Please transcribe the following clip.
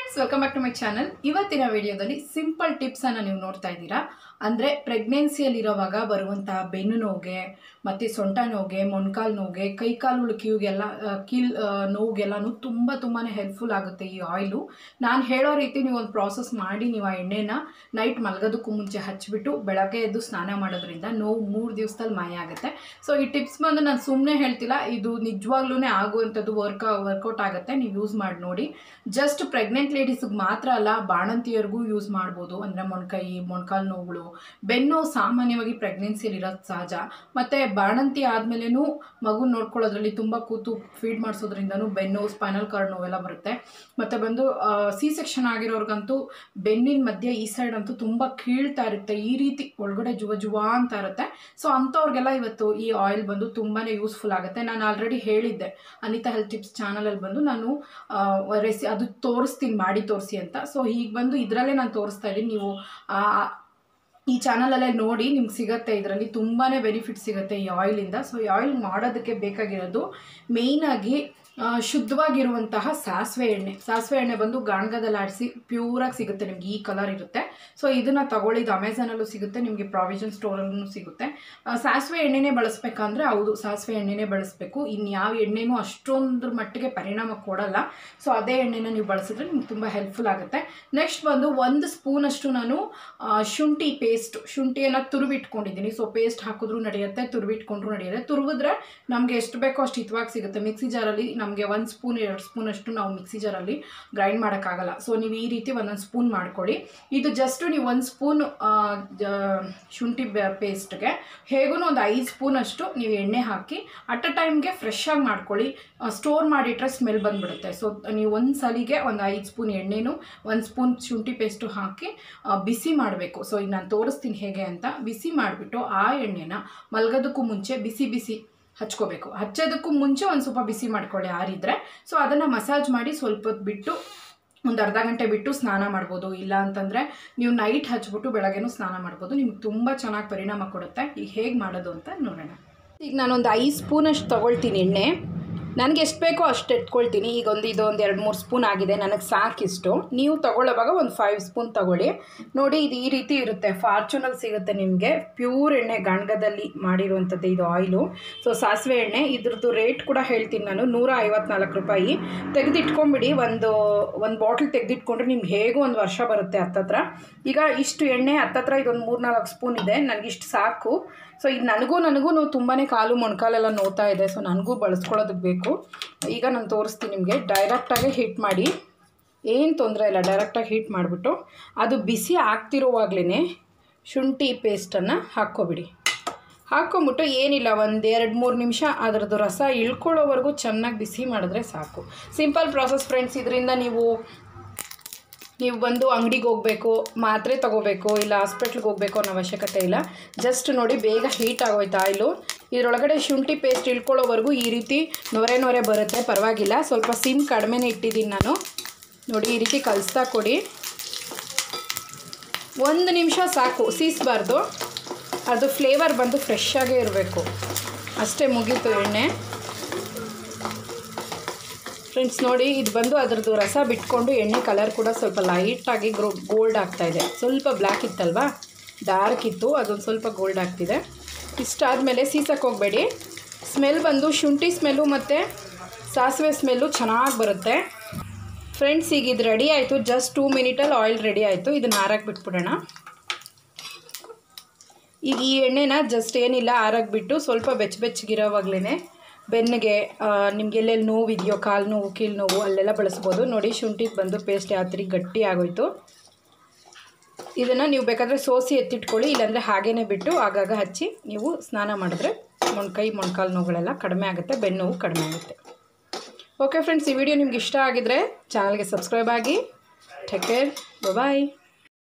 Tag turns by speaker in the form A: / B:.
A: welcome back to my channel ಇವತ್ತಿನ ವಿಡಿಯೋದಲ್ಲಿ simple tips ಅನ್ನ ನೀವು ನೋಡ್ತಾ ಇದ್ದೀರಾ ಅಂದ್ರೆ ಪ್ರೆಗ್ನೆನ್ಸಿಯಲ್ಲಿರೋವಾಗ ಬರುವಂತಹ ಬೆನ್ನು ನೋವಿಗೆ ಮತ್ತೆ ಸೊಂಟ ನೋವಿಗೆ ಮೊಣಕಾಲು ನೋವಿಗೆ ಕೈಕಾಲು ಕಿವಿಗೆಲ್ಲ ಆ, ಕೀಲ್ ಆ, ನೋವಿಗೆಲ್ಲನೂ ತುಂಬ ತುಂಬಾ ಹೆಲ್ಪ್ಫುಲ್ ಆಗುತ್ತೆ ಈ ಆಯಿಲು ನಾನು ಹೇಳೋ ರೀತಿ ನೀವು ಒಂದು ಪ್ರಾಸೆಸ್ ಮಾಡಿ ನೀವು ಆ ಎಣ್ಣೆನ ನೈಟ್ ಮಲಗೋದಕ್ಕೂ ಮುಂಚೆ ಹಚ್ಬಿಟ್ಟು ಬೆಳಗ್ಗೆ ಎದ್ದು ಸ್ನಾನ ಮಾಡೋದ್ರಿಂದ ನೋವು ಮೂರು ದಿವಸದಲ್ಲಿ ಮಾಯ ಆಗುತ್ತೆ ಸೊ ಈ ಟಿಪ್ಸ್ ಬಂದು ನಾನು ಸುಮ್ಮನೆ ಹೇಳ್ತಿಲ್ಲ ಇದು ನಿಜವಾಗ್ಲೂ ಆಗುವಂಥದ್ದು ವರ್ಕ್ ವರ್ಕೌಟ್ ಆಗುತ್ತೆ ನೀವು ಯೂಸ್ ಮಾಡಿ ನೋಡಿ ಜಸ್ಟ್ ಪ್ರೆಗ್ನೆಂಟ್ ಲೇಡೀಸ್ಗೆ ಮಾತ್ರ ಅಲ್ಲ ಬಾಣಂತಿಯರಿಗೂ ಯೂಸ್ ಮಾಡ್ಬೋದು ಅಂದರೆ ಮೊಣಕೈ ಮೊಣಕಾಲು ನೋವುಗಳು ಬೆನ್ನು ಸಾಮಾನ್ಯವಾಗಿ ಪ್ರೆಗ್ನೆನ್ಸಿಯಲ್ಲಿ ಇರೋದು ಸಹಜ ಮತ್ತು ಬಾಣಂತಿ ಆದಮೇಲೆನೂ ಮಗು ನೋಡ್ಕೊಳ್ಳೋದ್ರಲ್ಲಿ ತುಂಬ ಕೂತು ಫೀಡ್ ಮಾಡಿಸೋದ್ರಿಂದನೂ ಬೆನ್ನು ಸ್ಪೈನಲ್ ಕಾರ್ಡ್ ನೋವೆಲ್ಲ ಬರುತ್ತೆ ಮತ್ತು ಬಂದು ಸಿ ಸೆಕ್ಷನ್ ಆಗಿರೋರ್ಗಂತೂ ಬೆನ್ನಿನ ಮಧ್ಯೆ ಈ ಸೈಡ್ ಅಂತೂ ತುಂಬ ಕೀಳ್ತಾ ಇರುತ್ತೆ ಈ ರೀತಿ ಒಳಗಡೆ ಜುವ ಜುವ ಅಂತ ಇರುತ್ತೆ ಸೊ ಅಂಥವ್ರಿಗೆಲ್ಲ ಇವತ್ತು ಈ ಆಯಿಲ್ ಬಂದು ತುಂಬಾ ಯೂಸ್ಫುಲ್ ಆಗುತ್ತೆ ನಾನು ಆಲ್ರೆಡಿ ಹೇಳಿದ್ದೆ ಅನಿತಾ ಹೆಲ್ತ್ ಟಿಪ್ಸ್ ಚಾನಲಲ್ಲಿ ಬಂದು ನಾನು ರೆಸಿ ಅದು ತೋರಿಸ್ತೀನಿ ಮಾಡಿ ತೋರಿಸಿ ಅಂತ ಸೊ ಈಗ ಬಂದು ಇದರಲ್ಲೇ ನಾನು ತೋರಿಸ್ತಾ ಇದ್ದೀನಿ ನೀವು ಆ, ಈ ಚಾನಲಲ್ಲೇ ನೋಡಿ ನಿಮ್ಗೆ ಸಿಗುತ್ತೆ ಇದರಲ್ಲಿ ತುಂಬಾ ಬೆನಿಫಿಟ್ ಸಿಗುತ್ತೆ ಈ ಆಯಿಲಿಂದ ಸೊ ಈ ಆಯಿಲ್ ಮಾಡೋದಕ್ಕೆ ಬೇಕಾಗಿರೋದು ಮೇಯ್ನಾಗಿ ಶುದ್ಧವಾಗಿರುವಂತಹ ಸಾಸಿವೆ ಎಣ್ಣೆ ಸಾಸಿವೆ ಎಣ್ಣೆ ಬಂದು ಗಾಣಗದಲ್ಲಿ ಆಡಿಸಿ ಪ್ಯೂರಾಗಿ ಸಿಗುತ್ತೆ ನಿಮ್ಗೆ ಈ ಕಲರ್ ಇರುತ್ತೆ ಸೊ ಇದನ್ನು ತಗೊಳ್ಳಿದ್ದು ಅಮೆಝಾನಲ್ಲೂ ಸಿಗುತ್ತೆ ನಿಮಗೆ ಪ್ರಾವಿಷನ್ ಸ್ಟೋರಲ್ಲೂ ಸಿಗುತ್ತೆ ಆ, ಸಾಸಿವೆ ಎಣ್ಣೆನೇ ಬಳಸ್ಬೇಕಂದ್ರೆ ಹೌದು ಸಾಸಿವೆ ಎಣ್ಣೆನೇ ಬಳಸಬೇಕು ಇನ್ಯಾವ ಎಣ್ಣೆನೂ ಅಷ್ಟೊಂದ್ರ ಮಟ್ಟಿಗೆ ಪರಿಣಾಮ ಕೊಡಲ್ಲ ಸೊ ಅದೇ ಎಣ್ಣೆನ ನೀವು ಬಳಸಿದ್ರೆ ನಿಮ್ಗೆ ತುಂಬ ಹೆಲ್ಪ್ಫುಲ್ ಆಗುತ್ತೆ ನೆಕ್ಸ್ಟ್ ಬಂದು ಒಂದು ಸ್ಪೂನಷ್ಟು ನಾನು ಆ, ಶುಂಠಿ ಪೇಸ್ಟ್ ಶುಂಠಿಯನ್ನು ತುರುವಿಟ್ಕೊಂಡಿದ್ದೀನಿ ಸೊ ಪೇಸ್ಟ್ ಹಾಕಿದ್ರೂ ನಡೆಯುತ್ತೆ ತುರುವಿಟ್ಕೊಂಡ್ರೂ ನಡೆಯುತ್ತೆ ತುರುವಿದ್ರೆ ನಮಗೆ ಎಷ್ಟು ಬೇಕೋ ಅಷ್ಟು ಹಿತವಾಗಿ ಸಿಗುತ್ತೆ ಮಿಕ್ಸಿ ಜಾರಲ್ಲಿ ನಮಗೆ ಒಂದು ಸ್ಪೂನ್ ಎರಡು ಸ್ಪೂನ್ ಅಷ್ಟು ನಾವು ಮಿಕ್ಸಿ ಜಾರಲ್ಲಿ ಗ್ರೈಂಡ್ ಮಾಡೋಕ್ಕಾಗಲ್ಲ ಸೊ ನೀವು ಈ ರೀತಿ ಒಂದೊಂದು ಸ್ಪೂನ್ ಮಾಡ್ಕೊಳ್ಳಿ ಇದು ಜಸ್ಟ್ ನೀವು ಒಂದು ಸ್ಪೂನ್ ಶುಂಠಿ ಪೇಸ್ಟ್ಗೆ ಹೇಗೂ ಒಂದು ಐದು ಸ್ಪೂನ್ ಅಷ್ಟು ನೀವು ಎಣ್ಣೆ ಹಾಕಿ ಅಟ್ ಅ ಟೈಮ್ಗೆ ಫ್ರೆಶ್ ಆಗಿ ಮಾಡ್ಕೊಳ್ಳಿ ಸ್ಟೋರ್ ಮಾಡಿಟ್ರೆ ಸ್ಮೆಲ್ ಬಂದ್ಬಿಡುತ್ತೆ ಸೊ ನೀವು ಒಂದು ಸಲಿಗೆ ಒಂದು ಐದು ಸ್ಪೂನ್ ಎಣ್ಣೆನೂ ಒಂದು ಸ್ಪೂನ್ ಶುಂಠಿ ಪೇಸ್ಟು ಹಾಕಿ ಆ, ಬಿಸಿ ಮಾಡಬೇಕು ಸೊ ಈಗ ನಾನು ತೋರಿಸ್ತೀನಿ ಹೇಗೆ ಅಂತ ಬಿಸಿ ಮಾಡಿಬಿಟ್ಟು ಆ ಎಣ್ಣೆನ ಮಲ್ಗೋದಕ್ಕೂ ಮುಂಚೆ ಬಿಸಿ ಬಿಸಿ ಹಚ್ಕೋಬೇಕು ಹಚ್ಚೋದಕ್ಕೂ ಮುಂಚೆ ಒಂದು ಸ್ವಲ್ಪ ಬಿಸಿ ಮಾಡ್ಕೊಳ್ಳಿ ಆರಿದ್ರೆ ಸೊ ಅದನ್ನು ಮಸಾಜ್ ಮಾಡಿ ಸ್ವಲ್ಪ ಹೊತ್ತು ಬಿಟ್ಟು ಒಂದು ಅರ್ಧ ಗಂಟೆ ಬಿಟ್ಟು ಸ್ನಾನ ಮಾಡ್ಬೋದು ಇಲ್ಲ ಅಂತಂದರೆ ನೀವು ನೈಟ್ ಹಚ್ಬಿಟ್ಟು ಬೆಳಗ್ಗೆನೂ ಸ್ನಾನ ಮಾಡ್ಬೋದು ನಿಮ್ಗೆ ತುಂಬ ಚೆನ್ನಾಗಿ ಪರಿಣಾಮ ಕೊಡುತ್ತೆ ಈಗ ಹೇಗೆ ಮಾಡೋದು ಅಂತ ನೋಡೋಣ ಈಗ ನಾನೊಂದು ಐದು ಸ್ಪೂನಷ್ಟು ತೊಗೊಳ್ತೀನಿ ಎಣ್ಣೆ ನನಗೆ ಎಷ್ಟು ಬೇಕೋ ಅಷ್ಟು ಎತ್ಕೊಳ್ತೀನಿ ಈಗ ಒಂದು ಇದು ಒಂದು ಎರಡು ಮೂರು ಸ್ಪೂನ್ ಆಗಿದೆ ನನಗೆ ಸಾಕಿಷ್ಟು ನೀವು ತಗೊಳ್ಳೋವಾಗ ಒಂದು ಫೈವ್ ಸ್ಪೂನ್ ತಗೊಳ್ಳಿ ನೋಡಿ ಇದು ಈ ರೀತಿ ಇರುತ್ತೆ ಫಾರ್ಚುನಲ್ಲಿ ಸಿಗುತ್ತೆ ನಿಮಗೆ ಪ್ಯೂರ್ ಎಣ್ಣೆ ಗಾಣಗದಲ್ಲಿ ಮಾಡಿರುವಂಥದ್ದು ಇದು ಆಯಿಲು ಸೊ ಸಾಸಿವೆ ಎಣ್ಣೆ ಇದ್ರದ್ದು ರೇಟ್ ಕೂಡ ಹೇಳ್ತೀನಿ ನಾನು ನೂರ ಐವತ್ನಾಲ್ಕು ರೂಪಾಯಿ ತೆಗೆದಿಟ್ಕೊಂಬಿಡಿ ಒಂದು ಒಂದು ಬಾಟ್ಲ್ ತೆಗೆದಿಟ್ಕೊಂಡ್ರೆ ನಿಮ್ಗೆ ಹೇಗೂ ಒಂದು ವರ್ಷ ಬರುತ್ತೆ ಹತ್ತತ್ರ ಈಗ ಇಷ್ಟು ಎಣ್ಣೆ ಹತ್ತತ್ರ ಇದೊಂದು ಮೂರು ನಾಲ್ಕು ಸ್ಪೂನ್ ಇದೆ ನನಗಿಷ್ಟು ಸಾಕು ಸೊ ಇದು ನನಗೂ ನನಗೂ ತುಂಬಾ ಕಾಲು ಮೊಣಕಾಲೆಲ್ಲ ನೋವ್ತಾ ಇದೆ ಸೊ ನನಗೂ ಬಳಸ್ಕೊಳ್ಳೋದಕ್ಕೆ ಬೇಕು ಈಗ ನಾನು ತೋರಿಸ್ತೀನಿ ನಿಮಗೆ ಡೈರೆಕ್ಟಾಗಿ ಹೀಟ್ ಮಾಡಿ ಏನು ತೊಂದರೆ ಇಲ್ಲ ಡೈರೆಕ್ಟಾಗಿ ಹೀಟ್ ಮಾಡಿಬಿಟ್ಟು ಅದು ಬಿಸಿ ಆಗ್ತಿರುವಾಗಲೇ ಶುಂಠಿ ಪೇಸ್ಟನ್ನು ಹಾಕ್ಕೊಬಿಡಿ ಹಾಕ್ಕೊಂಬಿಟ್ಟು ಏನಿಲ್ಲ ಒಂದು ಎರಡು ಮೂರು ನಿಮಿಷ ಅದರದ್ದು ರಸ ಇಳ್ಕೊಳ್ಳೋವರೆಗೂ ಚೆನ್ನಾಗಿ ಬಿಸಿ ಮಾಡಿದ್ರೆ ಸಾಕು ಸಿಂಪಲ್ ಪ್ರಾಸೆಸ್ ಫ್ರೆಂಡ್ಸ್ ಇದರಿಂದ ನೀವು ನೀವು ಬಂದು ಅಂಗಡಿಗೆ ಹೋಗಬೇಕು ಮಾತ್ರೆ ತೊಗೋಬೇಕು ಇಲ್ಲ ಹಾಸ್ಪಿಟ್ಲಿಗೆ ಹೋಗಬೇಕು ಅನ್ನೋ ಅವಶ್ಯಕತೆ ಇಲ್ಲ ಜಸ್ಟ್ ನೋಡಿ ಬೇಗ ಹೀಟ್ ಆಗೋಯ್ತು ಆಯಿಲು ಇದರೊಳಗಡೆ ಶುಂಠಿ ಪೇಸ್ಟ್ ಇಳ್ಕೊಳ್ಳೋವರೆಗೂ ಈ ರೀತಿ ನೊರೆ ನೊರೆ ಬರುತ್ತೆ ಪರವಾಗಿಲ್ಲ ಸ್ವಲ್ಪ ಸಿಮ್ ಕಡಿಮೆನೇ ಇಟ್ಟಿದ್ದೀನಿ ನಾನು ನೋಡಿ ಈ ರೀತಿ ಕಲಿಸ್ತಾ ಕೊಡಿ ಒಂದು ನಿಮಿಷ ಸಾಕು ಸೀಸಬಾರ್ದು ಅದು ಫ್ಲೇವರ್ ಬಂದು ಫ್ರೆಶ್ ಆಗೇ ಇರಬೇಕು ಅಷ್ಟೇ ಮುಗೀತು ಎಣ್ಣೆ ಫ್ರೆಂಡ್ಸ್ ನೋಡಿ ಇದು ಬಂದು ಅದರದ್ದು ರಸ ಬಿಟ್ಕೊಂಡು ಎಣ್ಣೆ ಕಲರ್ ಕೂಡ ಸ್ವಲ್ಪ ಲೈಟಾಗಿ ಗ್ರೋ ಗೋಲ್ಡ್ ಆಗ್ತಾಯಿದೆ ಸ್ವಲ್ಪ ಬ್ಲ್ಯಾಕ್ ಇತ್ತಲ್ವಾ ಡಾರ್ಕ್ ಇತ್ತು ಅದೊಂದು ಸ್ವಲ್ಪ ಗೋಲ್ಡ್ ಆಗ್ತಿದೆ ಇಷ್ಟಾದಮೇಲೆ ಸೀಸಕ್ಕೆ ಹೋಗಬೇಡಿ ಸ್ಮೆಲ್ ಬಂದು ಶುಂಠಿ ಸ್ಮೆಲ್ಲು ಮತ್ತು ಸಾಸಿವೆ ಸ್ಮೆಲ್ಲು ಚೆನ್ನಾಗಿ ಬರುತ್ತೆ ಫ್ರೆಂಡ್ಸ್ ಈಗ ಇದು ರೆಡಿ ಆಯಿತು ಜಸ್ಟ್ ಟೂ ಮಿನಿಟಲ್ಲಿ ಆಯಿಲ್ ರೆಡಿ ಆಯಿತು ಇದನ್ನು ಆರಕ್ಕೆ ಬಿಟ್ಬಿಡೋಣ ಈಗ ಈ ಎಣ್ಣೆನ ಜಸ್ಟ್ ಏನಿಲ್ಲ ಆರಕ್ಕೆ ಬಿಟ್ಟು ಸ್ವಲ್ಪ ಬೆಚ್ಚ ಬೆಚ್ಚಗಿರೋವಾಗಲೇ ಬೆನ್ನಿಗೆ ನಿಮ್ಗೆ ಎಲ್ಲೆಲ್ಲಿ ನೋವಿದೆಯೋ ಕಾಲು ನೋವು ಕೀಲು ನೋವು ಅಲ್ಲೆಲ್ಲ ಬಳಸ್ಬೋದು ನೋಡಿ ಶುಂಠಿಗೆ ಬಂದು ಪೇಸ್ಟ್ ಯಾವ ಥರ ಗಟ್ಟಿ ಆಗೋಯ್ತು ಇದನ್ನು ನೀವು ಬೇಕಾದರೆ ಸೋಸಿ ಎತ್ತಿಟ್ಕೊಳ್ಳಿ ಇಲ್ಲಾಂದರೆ ಹಾಗೇ ಬಿಟ್ಟು ಆಗಾಗ ಹಚ್ಚಿ ನೀವು ಸ್ನಾನ ಮಾಡಿದ್ರೆ ಮೊಣಕೈ ಮೊಣಕಾಲು ನೋವುಗಳೆಲ್ಲ ಕಡಿಮೆ ಆಗುತ್ತೆ ಬೆನ್ನು ನೋವು ಕಡಿಮೆ ಆಗುತ್ತೆ ಓಕೆ ಫ್ರೆಂಡ್ಸ್ ಈ ವಿಡಿಯೋ ನಿಮ್ಗೆ ಇಷ್ಟ ಆಗಿದ್ರೆ ಚಾನಲ್ಗೆ ಸಬ್ಸ್ಕ್ರೈಬ್ ಆಗಿ ಟೇಕ್ ಕೇರ್ ಬಾಯ್